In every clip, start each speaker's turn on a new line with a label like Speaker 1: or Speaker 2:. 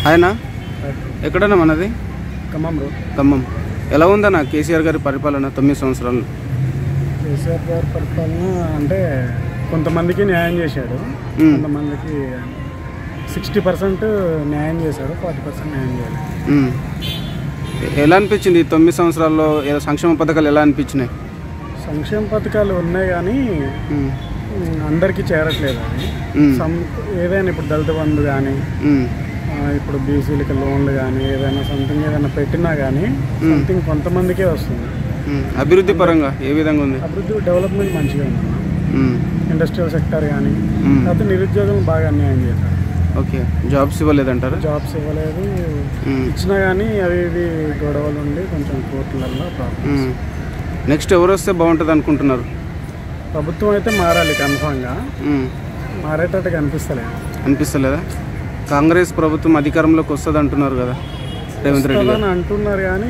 Speaker 1: ఆయన ఎక్కడన్నా మనది
Speaker 2: ఖమ్మం రోడ్
Speaker 1: ఖమ్మం ఎలా ఉందన్న కేసీఆర్ గారి పరిపాలన తొమ్మిది సంవత్సరాలు
Speaker 2: కేసీఆర్ గారి పరిపాలన అంటే కొంతమందికి న్యాయం చేశాడు
Speaker 1: మ్మ్.
Speaker 2: కొంతమందికి సిక్స్టీ పర్సెంట్ న్యాయం చేశాడు ఫార్టీ పర్సెంట్ న్యాయం చేయలేదు
Speaker 1: ఉమ్. ఎలా అనిపించింది ఈ తొమ్మిది సంవత్సరాల్లో ఏ- సంక్షేమ పథకాలు ఎలా అనిపించినాయి
Speaker 2: సంక్షేమ పథకాలు ఉన్నాయి కానీ
Speaker 1: ఉమ్.
Speaker 2: మ్, అందరికీ చేరట్లేదు అది
Speaker 1: ఉమ్.
Speaker 2: సమ్ ఏదైనా ఇప్పుడు దళిత బంధు కానీ
Speaker 1: ఉమ్.
Speaker 2: ఇప్పుడు బీసీలకి లోన్లు కానీ ఏదైనా సంథింగ్ ఏదైనా పెట్టినా కానీ సంథింగ్ కొంతమందికే వస్తుంది
Speaker 1: ఉమ్. అభివృద్ధి పరంగా ఏ విధంగా ఉంది
Speaker 2: అభివృద్ధి డెవలప్మెంట్ మంచిగా ఉంది
Speaker 1: ఉమ్.
Speaker 2: ఇండస్ట్రియల్ సెక్టర్ కానీ
Speaker 1: ఉమ్.
Speaker 2: లేకపోతే నిరుద్యోగం బాగా అన్యాయం చేశారు
Speaker 1: ఓకే జాబ్స్ ఇవ్వలేదంటారా
Speaker 2: జాబ్స్ ఇవ్వలేదు
Speaker 1: ఉమ్.
Speaker 2: ఇచ్చినా కానీ అవి ఇవి గొడవలు ఉండి కొంచెం కోర్టులలో ప్రాబ్లం
Speaker 1: ఉమ్. నెక్స్ట్ ఎవరు వస్తే బాగుంటుంది అనుకుంటున్నారు
Speaker 2: ప్రభుత్వం అయితే మారాలి కన్ఫామ్గా
Speaker 1: ఉమ్.
Speaker 2: మారేటట్టు కనిపిస్తలేదు
Speaker 1: అనిపిస్తలేదా కాంగ్రెస్ ప్రభుత్వం అధికారంలోకి వస్తుంది అంటున్నారు కదా రేవంత్ రెడ్డి గారు
Speaker 2: అని అంటున్నారు కానీ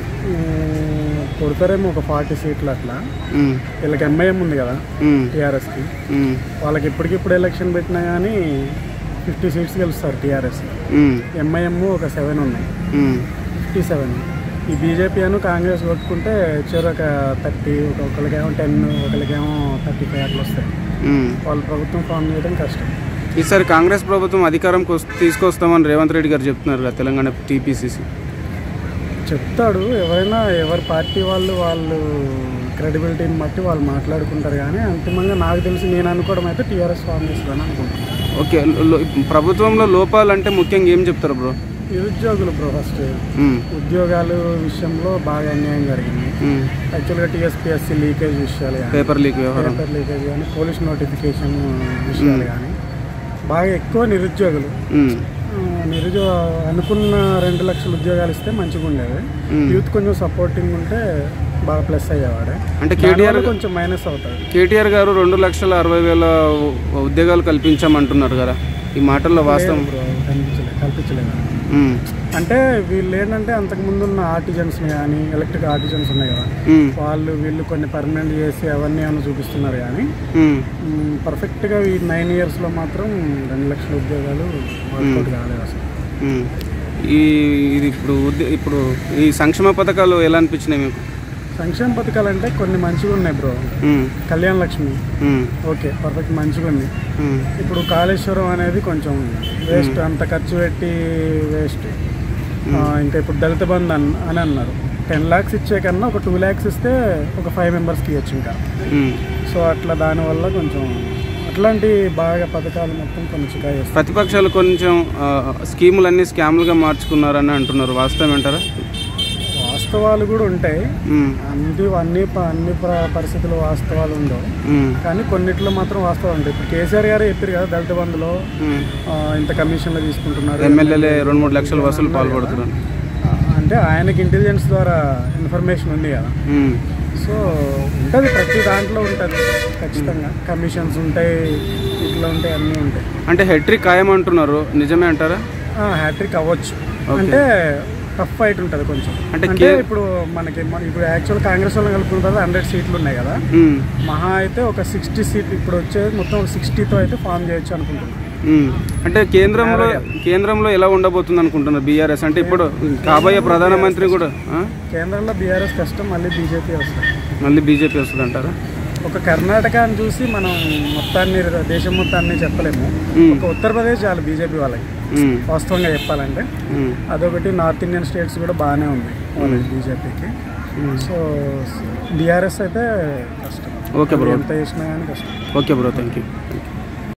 Speaker 2: మ్, కొడతారేమో ఒక ఫార్టీ సీట్లు అట్లా
Speaker 1: ఉమ్.
Speaker 2: వీళ్ళకి ఎంఐఎం ఉంది కదా
Speaker 1: ఉమ్.
Speaker 2: టీఆర్ఎస్కి
Speaker 1: ఉమ్.
Speaker 2: వాళ్ళకి ఇప్పటికిప్పుడు ఎలక్షన్ పెట్టినా కానీ ఫిఫ్టీ సీట్స్ గెలుస్తారు టీఆర్ఎస్
Speaker 1: ఉమ్.
Speaker 2: ఎంఐఎం ఒక సెవెన్ ఉన్నాయి
Speaker 1: ఉమ్.
Speaker 2: ఫిఫ్టీ సెవెన్ ఈ బీజేపీ అను కాంగ్రెస్ కొట్టుకుంటే చివరి ఒక థర్టీ ఒక ఒకరికేమో టెన్ ఒకరికేమో థర్టీ ఫైవ్ అట్లా వస్తాయి
Speaker 1: ఉమ్.
Speaker 2: వాళ్ళు ప్రభుత్వం ఫామ్ చేయడం కష్టం
Speaker 1: ఈసారి కాంగ్రెస్ ప్రభుత్వం అధికారంకి వస్- తీసుకొస్తామని రేవంత్ రెడ్డి గారు చెప్తున్నారు కదా తెలంగాణ టీపీసీసీ
Speaker 2: చెప్తాడు ఎవరైనా ఎవరి పార్టీ వాళ్ళు వాళ్ళు క్రెడిబిలిటీని బట్టి వాళ్ళు మాట్లాడుకుంటారు కానీ అంతిమంగా నాకు తెలిసి నేను అనుకోవడం అయితే టీఆర్ఎస్ ఫామ్ చేస్తుందని అనుకుంటున్నాను
Speaker 1: ఓకే లో- ప్రభుత్వంలో లోపాలంటే ముఖ్యంగా ఏం చెప్తారు బ్రో
Speaker 2: నిరుద్యోగులు బ్రో ఫస్ట్
Speaker 1: ఉమ్.
Speaker 2: ఉద్యోగాలు విషయంలో బాగా అన్యాయం జరిగింది
Speaker 1: ఉమ్.
Speaker 2: యాక్చువల్గా టీఎస్పీఎస్సీ లీకేజ్ విషయాలు కానీ
Speaker 1: పేపర్ లీక్ వ్యవహారం
Speaker 2: పేపర్ లీకేజ్ కానీ పోలీస్ నోటిఫికేషన్ విషయాలు కానీ బాగా ఎక్కువ నిరుద్యోగులు
Speaker 1: ఉమ్.
Speaker 2: ఆ, నిరుద్యోగ అనుకున్న రెండు లక్షల ఉద్యోగాలు ఇస్తే మంచిగా ఉండేది
Speaker 1: మ్మ్.
Speaker 2: యూత్ కొంచెం సపోర్టింగ్ ఉంటే బాగా ప్లస్ అయ్యేవాడే
Speaker 1: అంటే
Speaker 2: దానివల్ల
Speaker 1: కేటీఆర్
Speaker 2: కొంచెం మైనస్ అవుతుంది
Speaker 1: కేటీఆర్ గారు రెండు లక్షల అరవై వేల ఉ- ఉద్యోగాలు కల్పించామంటున్నారు కదా ఈ మాటల్లో వాస్తవం
Speaker 2: బ్రో కనిపించలేదు కల్పించలేదు
Speaker 1: ఉమ్.
Speaker 2: అంటే వీళ్ళు ఏంటంటే అంతకుముందు ఉన్న ఆర్టిజన్స్ కానీ ఎలక్ట్రిక్ ఆర్టిజన్స్ ఉన్నాయి కదా
Speaker 1: ఉమ్.
Speaker 2: వాళ్ళు వీళ్ళు కొన్ని పర్మనెంట్ చేసి అవన్నీ ఏమైనా చూపిస్తున్నారు కానీ
Speaker 1: ఉమ్.
Speaker 2: మ్, పర్ఫెక్ట్గా ఈ నైన్ ఇయర్స్లో మాత్రం రెండు లక్షల ఉద్యోగాలు వర్కౌట్ కాలేదు అసలు
Speaker 1: ఉమ్. ఈ ఇది ఇప్పుడు ఉద్య- ఇప్పుడు ఈ సంక్షేమ పథకాలు ఎలా అనిపించినాయి మీకు
Speaker 2: సంక్షేమ పథకాలు అంటే కొన్ని మంచిగా ఉన్నాయి బ్రో
Speaker 1: ఉమ్.
Speaker 2: కళ్యాణ లక్ష్మి
Speaker 1: ఉమ్.
Speaker 2: ఓకే పర్ఫెక్ట్ మంచిగా ఉంది
Speaker 1: ఉమ్.
Speaker 2: ఇప్పుడు కాళేశ్వరం అనేది కొంచెం వేస్ట్ అంత ఖర్చు పెట్టి వేస్ట్ ఇంకా ఇప్పుడు దళిత బంధు అన్ అని అన్నారు టెన్ ల్యాక్స్ ఇచ్చే కన్నా ఒక టూ ల్యాక్స్ ఇస్తే ఒక ఫైవ్ మెంబర్స్కి ఇవ్వచ్చు ఇంకా
Speaker 1: ఉమ్.
Speaker 2: సో అట్లా దానివల్ల కొంచెం అట్లాంటి బాగా పథకాలు మొత్తం కొంచెం చికా చేస్తాయి
Speaker 1: ప్రతిపక్షాలు కొంచెం ఆ, స్కీములన్నీ స్కామ్లుగా మార్చుకున్నారని అంటున్నారు వాస్తవం అంటారా
Speaker 2: వాస్తవాలు కూడా ఉంటాయి
Speaker 1: ఉమ్.
Speaker 2: అన్ని అన్ని ప- అన్ని ప- పరిస్థితులు వాస్తవాలు ఉండవు
Speaker 1: ఉమ్.
Speaker 2: కానీ కొన్నిట్లో మాత్రం వాస్తవాలు ఉంటాయి ఇప్పుడు కేసీఆర్ గారు చెప్పారు కదా దళిత బంధులో
Speaker 1: ఉమ్.
Speaker 2: ఆ, ఇంత కమిషన్లు తీసుకుంటున్నారు
Speaker 1: ఎమ్మెల్యేలే రెండు మూడు లక్షల వసూలు పాల్పడుతున్నారు
Speaker 2: ఆ, అంటే ఆయనకి ఇంటెలిజెన్స్ ద్వారా ఇన్ఫర్మేషన్ ఉంది కదా
Speaker 1: ఉమ్.
Speaker 2: సో ఉంటుంది ప్రతి దాంట్లో ఉంటుంది ఖచ్చితంగా కమిషన్స్ ఉంటాయి ఇట్లా ఉంటాయి అన్నీ ఉంటాయి
Speaker 1: అంటే హెట్రిక్ ఖాయం అంటున్నారు నిజమే అంటారా
Speaker 2: హ్యాట్రిక్ అవ్వచ్చు
Speaker 1: Okay.
Speaker 2: అంటే టఫ్ ఫైట్ ఉంటుంది కొంచెం
Speaker 1: అంటే
Speaker 2: అంటే
Speaker 1: కే-
Speaker 2: ఇప్పుడు మనకి మన- ఇప్పుడు యాక్చువల్ కాంగ్రెస్ వాళ్ళని కలుపుకుంటారు హండ్రెడ్ సీట్లు ఉన్నాయి కదా
Speaker 1: ఉమ్.
Speaker 2: మహా అయితే ఒక సిక్స్టీ సీట్ ఇప్పుడు వచ్చేది మొత్తం ఒక సిక్స్టీతో అయితే ఫామ్ చేయొచ్చు అనుకుంటున్నాను
Speaker 1: ఉమ్. అంటే కేంద్రంలో కేంద్రంలో ఎలా ఉండబోతుంది అనుకుంటున్నారు బీఆర్ఎస్ అంటే ఇప్పుడు కాబోయే ప్రధానమంత్రి కూడా ఆ?
Speaker 2: కేంద్రంలో బీఆర్ఎస్ కష్టం మళ్ళీ బీజేపీ వస్తుంది
Speaker 1: మళ్ళీ బీజేపీ వస్తుంది అంటారా
Speaker 2: ఒక కర్ణాటకని చూసి మనం మొత్తాన్ని దేశం మొత్తాన్ని చెప్పలేము
Speaker 1: ఉమ్.
Speaker 2: ఒక ఉత్తరప్రదేశ్ చాలు బీజేపీ వాళ్ళకి
Speaker 1: ఉమ్.
Speaker 2: వాస్తవంగా చెప్పాలంటే
Speaker 1: ఉమ్.
Speaker 2: అదొకటి నార్త్ ఇండియన్ స్టేట్స్ కూడా బాగానే ఉంది వాళ్ళకి బీజేపీకి సో బీఆర్ఎస్ అయితే కష్టం
Speaker 1: ఓకే బ్రో
Speaker 2: ఎంత చేసినా కానీ కష్టం
Speaker 1: ఓకే బ్రో థ్యాంక్ యూ